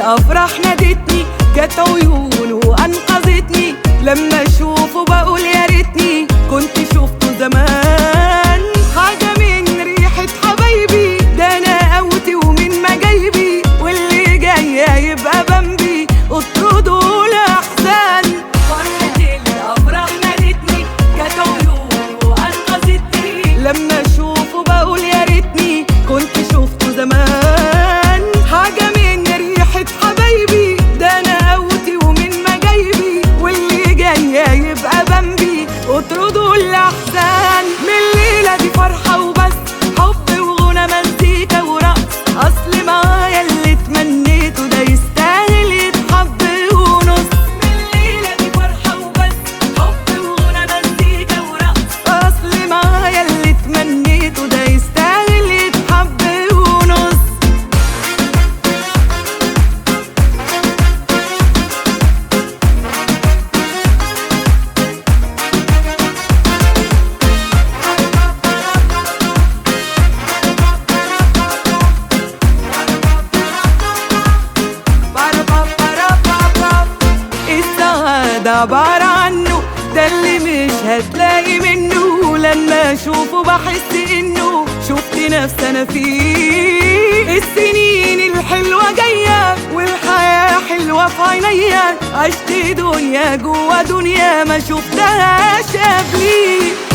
الافراح نادتني جت عيونه وانقذتني لما اشوفه بقول يا ريتني كنت شفته زمان حاجه من ريحه حبايبي ده انا قوتي ومن مجايبي واللي جاي يبقى بمبي اطردوا الاحزان فرحة الافراح نادتني جت عيونه وانقذتني لما اشوفه بقول يا ريتني كنت شفته زمان حاجه من ريحه حبايبي ده انا قوتي ومن مجايبي واللي جاي يبقى بمبي اطردوا الاحزان من الليله دي فرحه وبس حب وغنى مزيكا ورقص اصل معايا اللي تمنيته ده يستاهل يتحب ونص من الليله دي فرحه وبس حب وغنى مزيكا ورقص اصل معايا اللي تمنيته ده يستاهل يتحب ونص السعادة عبارة عنه ده اللي مش هتلاقي منه لما اشوفه بحس انه شفت نفسي انا فيه السنين الحلوة جاية والحياة حلوة في عينيا عشت دنيا جوا دنيا ما شفتهاش قبلي